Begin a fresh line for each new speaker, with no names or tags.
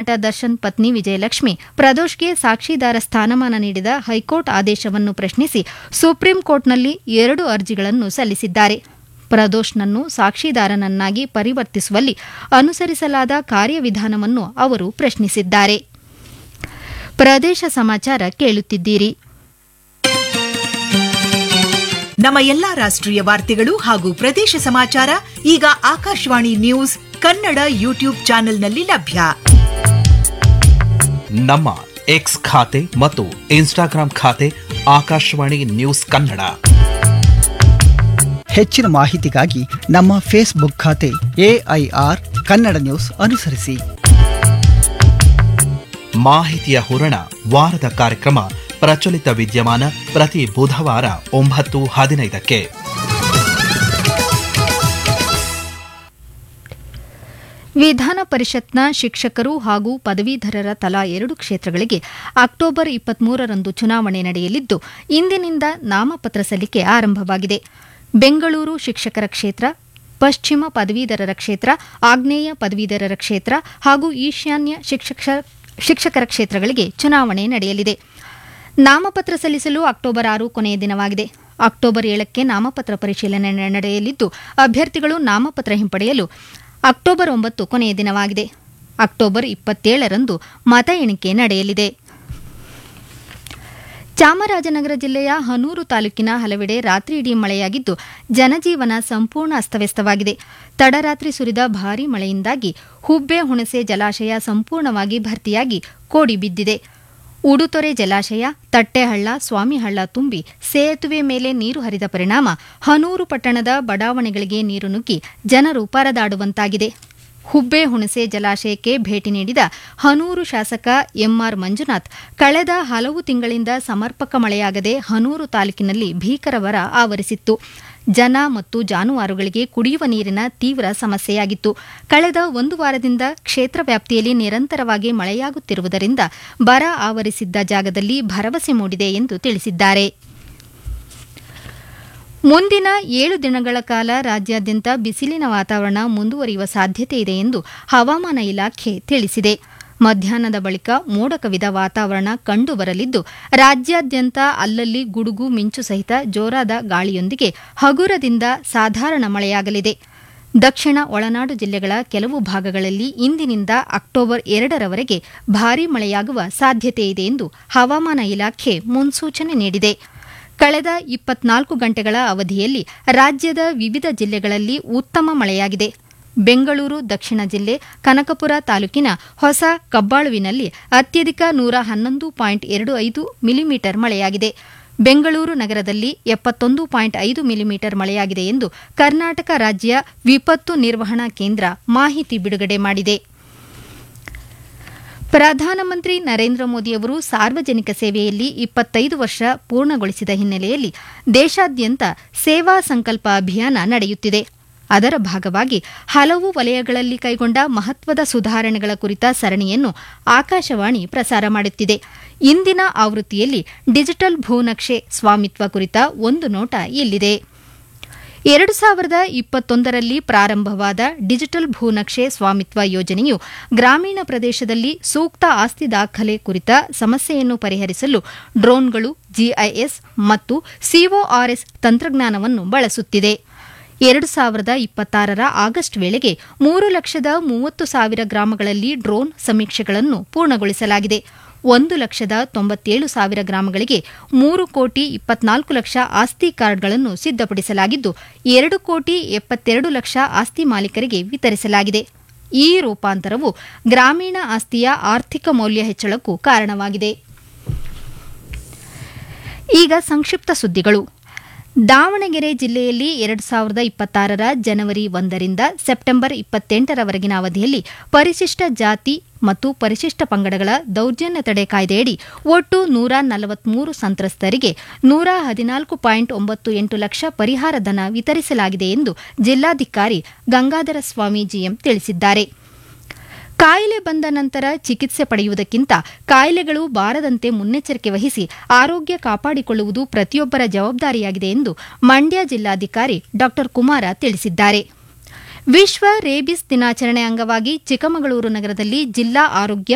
ನಟ ದರ್ಶನ್ ಪತ್ನಿ ವಿಜಯಲಕ್ಷ್ಮಿ ಪ್ರದೋಷ್ಗೆ ಸಾಕ್ಷಿದಾರ ಸ್ಥಾನಮಾನ ನೀಡಿದ ಹೈಕೋರ್ಟ್ ಆದೇಶವನ್ನು ಪ್ರಶ್ನಿಸಿ ಸುಪ್ರೀಂ ಕೋರ್ಟ್ನಲ್ಲಿ ಎರಡು ಅರ್ಜಿಗಳನ್ನು ಸಲ್ಲಿಸಿದ್ದಾರೆ ಪ್ರದೋಷ್ನನ್ನು ಸಾಕ್ಷಿದಾರನನ್ನಾಗಿ ಪರಿವರ್ತಿಸುವಲ್ಲಿ ಅನುಸರಿಸಲಾದ ಕಾರ್ಯವಿಧಾನವನ್ನು ಅವರು ಪ್ರಶ್ನಿಸಿದ್ದಾರೆ ಪ್ರದೇಶ ಸಮಾಚಾರ ಕೇಳುತ್ತಿದ್ದೀರಿ
ನಮ್ಮ ಎಲ್ಲಾ ರಾಷ್ಟ್ರೀಯ ವಾರ್ತೆಗಳು ಹಾಗೂ ಪ್ರದೇಶ ಸಮಾಚಾರ ಈಗ ಆಕಾಶವಾಣಿ ನ್ಯೂಸ್ ಕನ್ನಡ ಯೂಟ್ಯೂಬ್ ಚಾನೆಲ್ನಲ್ಲಿ ಲಭ್ಯ
ನಮ್ಮ ಎಕ್ಸ್ ಖಾತೆ ಮತ್ತು ಇನ್ಸ್ಟಾಗ್ರಾಂ ಖಾತೆ ಆಕಾಶವಾಣಿ ನ್ಯೂಸ್ ಕನ್ನಡ
ಹೆಚ್ಚಿನ ಮಾಹಿತಿಗಾಗಿ ನಮ್ಮ ಫೇಸ್ಬುಕ್ ಖಾತೆ ಎಐಆರ್ ಕನ್ನಡ ನ್ಯೂಸ್ ಅನುಸರಿಸಿ
ಮಾಹಿತಿಯ ಹೂರಣ ವಾರದ ಕಾರ್ಯಕ್ರಮ ಪ್ರಚಲಿತ ವಿದ್ಯಮಾನ ಪ್ರತಿ ಬುಧವಾರ ಒಂಬತ್ತು ಹದಿನೈದಕ್ಕೆ
ವಿಧಾನ ಪರಿಷತ್ನ ಶಿಕ್ಷಕರು ಹಾಗೂ ಪದವೀಧರರ ತಲಾ ಎರಡು ಕ್ಷೇತ್ರಗಳಿಗೆ ಅಕ್ಟೋಬರ್ ಇಪ್ಪತ್ಮೂರರಂದು ಚುನಾವಣೆ ನಡೆಯಲಿದ್ದು ಇಂದಿನಿಂದ ನಾಮಪತ್ರ ಸಲ್ಲಿಕೆ ಆರಂಭವಾಗಿದೆ ಬೆಂಗಳೂರು ಶಿಕ್ಷಕರ ಕ್ಷೇತ್ರ ಪಶ್ಚಿಮ ಪದವೀಧರರ ಕ್ಷೇತ್ರ ಆಗ್ನೇಯ ಪದವೀಧರರ ಕ್ಷೇತ್ರ ಹಾಗೂ ಈಶಾನ್ಯ ಶಿಕ್ಷಕ ಶಿಕ್ಷಕರ ಕ್ಷೇತ್ರಗಳಿಗೆ ಚುನಾವಣೆ ನಡೆಯಲಿದೆ ನಾಮಪತ್ರ ಸಲ್ಲಿಸಲು ಅಕ್ಟೋಬರ್ ಆರು ಕೊನೆಯ ದಿನವಾಗಿದೆ ಅಕ್ಟೋಬರ್ ಏಳಕ್ಕೆ ನಾಮಪತ್ರ ಪರಿಶೀಲನೆ ನಡೆಯಲಿದ್ದು ಅಭ್ಯರ್ಥಿಗಳು ನಾಮಪತ್ರ ಹಿಂಪಡೆಯಲು ಅಕ್ಟೋಬರ್ ಒಂಬತ್ತು ಕೊನೆಯ ದಿನವಾಗಿದೆ ಅಕ್ಟೋಬರ್ ಇಪ್ಪತ್ತೇಳರಂದು ಮತ ಎಣಿಕೆ ನಡೆಯಲಿದೆ ಚಾಮರಾಜನಗರ ಜಿಲ್ಲೆಯ ಹನೂರು ತಾಲೂಕಿನ ಹಲವೆಡೆ ರಾತ್ರಿಯಿಡೀ ಮಳೆಯಾಗಿದ್ದು ಜನಜೀವನ ಸಂಪೂರ್ಣ ಅಸ್ತವ್ಯಸ್ತವಾಗಿದೆ ತಡರಾತ್ರಿ ಸುರಿದ ಭಾರೀ ಮಳೆಯಿಂದಾಗಿ ಹುಬ್ಬೆ ಹುಣಸೆ ಜಲಾಶಯ ಸಂಪೂರ್ಣವಾಗಿ ಭರ್ತಿಯಾಗಿ ಕೋಡಿ ಬಿದ್ದಿದೆ ಉಡುತೊರೆ ಜಲಾಶಯ ತಟ್ಟೆಹಳ್ಳ ಸ್ವಾಮಿಹಳ್ಳ ತುಂಬಿ ಸೇತುವೆ ಮೇಲೆ ನೀರು ಹರಿದ ಪರಿಣಾಮ ಹನೂರು ಪಟ್ಟಣದ ಬಡಾವಣೆಗಳಿಗೆ ನೀರು ನುಗ್ಗಿ ಜನರು ಪರದಾಡುವಂತಾಗಿದೆ ಹುಬ್ಬೆ ಹುಣಸೆ ಜಲಾಶಯಕ್ಕೆ ಭೇಟಿ ನೀಡಿದ ಹನೂರು ಶಾಸಕ ಎಂಆರ್ ಮಂಜುನಾಥ್ ಕಳೆದ ಹಲವು ತಿಂಗಳಿಂದ ಸಮರ್ಪಕ ಮಳೆಯಾಗದೆ ಹನೂರು ತಾಲೂಕಿನಲ್ಲಿ ಭೀಕರ ಬರ ಆವರಿಸಿತ್ತು ಜನ ಮತ್ತು ಜಾನುವಾರುಗಳಿಗೆ ಕುಡಿಯುವ ನೀರಿನ ತೀವ್ರ ಸಮಸ್ಯೆಯಾಗಿತ್ತು ಕಳೆದ ಒಂದು ವಾರದಿಂದ ಕ್ಷೇತ್ರ ವ್ಯಾಪ್ತಿಯಲ್ಲಿ ನಿರಂತರವಾಗಿ ಮಳೆಯಾಗುತ್ತಿರುವುದರಿಂದ ಬರ ಆವರಿಸಿದ್ದ ಜಾಗದಲ್ಲಿ ಭರವಸೆ ಮೂಡಿದೆ ಎಂದು ತಿಳಿಸಿದ್ದಾರೆ ಮುಂದಿನ ಏಳು ದಿನಗಳ ಕಾಲ ರಾಜ್ಯಾದ್ಯಂತ ಬಿಸಿಲಿನ ವಾತಾವರಣ ಮುಂದುವರಿಯುವ ಸಾಧ್ಯತೆ ಇದೆ ಎಂದು ಹವಾಮಾನ ಇಲಾಖೆ ತಿಳಿಸಿದೆ ಮಧ್ಯಾಹ್ನದ ಬಳಿಕ ಮೋಡ ಕವಿದ ವಾತಾವರಣ ಕಂಡುಬರಲಿದ್ದು ರಾಜ್ಯಾದ್ಯಂತ ಅಲ್ಲಲ್ಲಿ ಗುಡುಗು ಮಿಂಚು ಸಹಿತ ಜೋರಾದ ಗಾಳಿಯೊಂದಿಗೆ ಹಗುರದಿಂದ ಸಾಧಾರಣ ಮಳೆಯಾಗಲಿದೆ ದಕ್ಷಿಣ ಒಳನಾಡು ಜಿಲ್ಲೆಗಳ ಕೆಲವು ಭಾಗಗಳಲ್ಲಿ ಇಂದಿನಿಂದ ಅಕ್ಟೋಬರ್ ಎರಡರವರೆಗೆ ಭಾರೀ ಮಳೆಯಾಗುವ ಸಾಧ್ಯತೆ ಇದೆ ಎಂದು ಹವಾಮಾನ ಇಲಾಖೆ ಮುನ್ಸೂಚನೆ ನೀಡಿದೆ ಕಳೆದ ಇಪ್ಪತ್ನಾಲ್ಕು ಗಂಟೆಗಳ ಅವಧಿಯಲ್ಲಿ ರಾಜ್ಯದ ವಿವಿಧ ಜಿಲ್ಲೆಗಳಲ್ಲಿ ಉತ್ತಮ ಮಳೆಯಾಗಿದೆ ಬೆಂಗಳೂರು ದಕ್ಷಿಣ ಜಿಲ್ಲೆ ಕನಕಪುರ ತಾಲೂಕಿನ ಹೊಸ ಕಬ್ಬಾಳುವಿನಲ್ಲಿ ಅತ್ಯಧಿಕ ನೂರ ಹನ್ನೊಂದು ಪಾಯಿಂಟ್ ಎರಡು ಐದು ಮಿಲಿಮೀಟರ್ ಮಳೆಯಾಗಿದೆ ಬೆಂಗಳೂರು ನಗರದಲ್ಲಿ ಎಪ್ಪತ್ತೊಂದು ಪಾಯಿಂಟ್ ಐದು ಮಿಲಿಮೀಟರ್ ಮಳೆಯಾಗಿದೆ ಎಂದು ಕರ್ನಾಟಕ ರಾಜ್ಯ ವಿಪತ್ತು ನಿರ್ವಹಣಾ ಕೇಂದ್ರ ಮಾಹಿತಿ ಬಿಡುಗಡೆ ಮಾಡಿದೆ ಪ್ರಧಾನಮಂತ್ರಿ ನರೇಂದ್ರ ಮೋದಿಯವರು ಸಾರ್ವಜನಿಕ ಸೇವೆಯಲ್ಲಿ ಇಪ್ಪತ್ತೈದು ವರ್ಷ ಪೂರ್ಣಗೊಳಿಸಿದ ಹಿನ್ನೆಲೆಯಲ್ಲಿ ದೇಶಾದ್ಯಂತ ಸೇವಾ ಸಂಕಲ್ಪ ಅಭಿಯಾನ ನಡೆಯುತ್ತಿದೆ ಅದರ ಭಾಗವಾಗಿ ಹಲವು ವಲಯಗಳಲ್ಲಿ ಕೈಗೊಂಡ ಮಹತ್ವದ ಸುಧಾರಣೆಗಳ ಕುರಿತ ಸರಣಿಯನ್ನು ಆಕಾಶವಾಣಿ ಪ್ರಸಾರ ಮಾಡುತ್ತಿದೆ ಇಂದಿನ ಆವೃತ್ತಿಯಲ್ಲಿ ಡಿಜಿಟಲ್ ಭೂನಕ್ಷೆ ಸ್ವಾಮಿತ್ವ ಕುರಿತ ಒಂದು ನೋಟ ಇಲ್ಲಿದೆ ಎರಡು ಸಾವಿರದ ಇಪ್ಪತ್ತೊಂದರಲ್ಲಿ ಪ್ರಾರಂಭವಾದ ಡಿಜಿಟಲ್ ಭೂನಕ್ಷೆ ಸ್ವಾಮಿತ್ವ ಯೋಜನೆಯು ಗ್ರಾಮೀಣ ಪ್ರದೇಶದಲ್ಲಿ ಸೂಕ್ತ ಆಸ್ತಿ ದಾಖಲೆ ಕುರಿತ ಸಮಸ್ಯೆಯನ್ನು ಪರಿಹರಿಸಲು ಡ್ರೋನ್ಗಳು ಜಿಐಎಸ್ ಮತ್ತು ಸಿಒಆರ್ಎಸ್ ತಂತ್ರಜ್ಞಾನವನ್ನು ಬಳಸುತ್ತಿದೆ ಎರಡು ಸಾವಿರದ ಇಪ್ಪತ್ತಾರರ ಆಗಸ್ಟ್ ವೇಳೆಗೆ ಮೂರು ಲಕ್ಷದ ಮೂವತ್ತು ಸಾವಿರ ಗ್ರಾಮಗಳಲ್ಲಿ ಡ್ರೋನ್ ಸಮೀಕ್ಷೆಗಳನ್ನು ಪೂರ್ಣಗೊಳಿಸಲಾಗಿದೆ ಒಂದು ಲಕ್ಷದ ತೊಂಬತ್ತೇಳು ಸಾವಿರ ಗ್ರಾಮಗಳಿಗೆ ಮೂರು ಕೋಟಿ ಇಪ್ಪತ್ನಾಲ್ಕು ಲಕ್ಷ ಆಸ್ತಿ ಕಾರ್ಡ್ಗಳನ್ನು ಸಿದ್ಧಪಡಿಸಲಾಗಿದ್ದು ಎರಡು ಕೋಟಿ ಎಪ್ಪತ್ತೆರಡು ಲಕ್ಷ ಆಸ್ತಿ ಮಾಲೀಕರಿಗೆ ವಿತರಿಸಲಾಗಿದೆ ಈ ರೂಪಾಂತರವು ಗ್ರಾಮೀಣ ಆಸ್ತಿಯ ಆರ್ಥಿಕ ಮೌಲ್ಯ ಹೆಚ್ಚಳಕ್ಕೂ ಕಾರಣವಾಗಿದೆ ಈಗ ಸಂಕ್ಷಿಪ್ತ ಸುದ್ದಿಗಳು ದಾವಣಗೆರೆ ಜಿಲ್ಲೆಯಲ್ಲಿ ಎರಡು ಸಾವಿರದ ಇಪ್ಪತ್ತಾರರ ಜನವರಿ ಒಂದರಿಂದ ಸೆಪ್ಟೆಂಬರ್ ಇಪ್ಪತ್ತೆಂಟರವರೆಗಿನ ಅವಧಿಯಲ್ಲಿ ಪರಿಶಿಷ್ಟ ಜಾತಿ ಮತ್ತು ಪರಿಶಿಷ್ಟ ಪಂಗಡಗಳ ದೌರ್ಜನ್ಯ ತಡೆ ಕಾಯ್ದೆಯಡಿ ಒಟ್ಟು ನೂರ ನಲವತ್ಮೂರು ಸಂತ್ರಸ್ತರಿಗೆ ನೂರ ಹದಿನಾಲ್ಕು ಪಾಯಿಂಟ್ ಒಂಬತ್ತು ಎಂಟು ಲಕ್ಷ ಪರಿಹಾರ ಧನ ವಿತರಿಸಲಾಗಿದೆ ಎಂದು ಜಿಲ್ಲಾಧಿಕಾರಿ ಗಂಗಾಧರ ಸ್ವಾಮಿ ಜಿಎಂ ತಿಳಿಸಿದ್ದಾರೆ ಕಾಯಿಲೆ ಬಂದ ನಂತರ ಚಿಕಿತ್ಸೆ ಪಡೆಯುವುದಕ್ಕಿಂತ ಕಾಯಿಲೆಗಳು ಬಾರದಂತೆ ಮುನ್ನೆಚ್ಚರಿಕೆ ವಹಿಸಿ ಆರೋಗ್ಯ ಕಾಪಾಡಿಕೊಳ್ಳುವುದು ಪ್ರತಿಯೊಬ್ಬರ ಜವಾಬ್ದಾರಿಯಾಗಿದೆ ಎಂದು ಮಂಡ್ಯ ಜಿಲ್ಲಾಧಿಕಾರಿ ಡಾ ಕುಮಾರ ತಿಳಿಸಿದ್ದಾರೆ ವಿಶ್ವ ರೇಬಿಸ್ ದಿನಾಚರಣೆ ಅಂಗವಾಗಿ ಚಿಕ್ಕಮಗಳೂರು ನಗರದಲ್ಲಿ ಜಿಲ್ಲಾ ಆರೋಗ್ಯ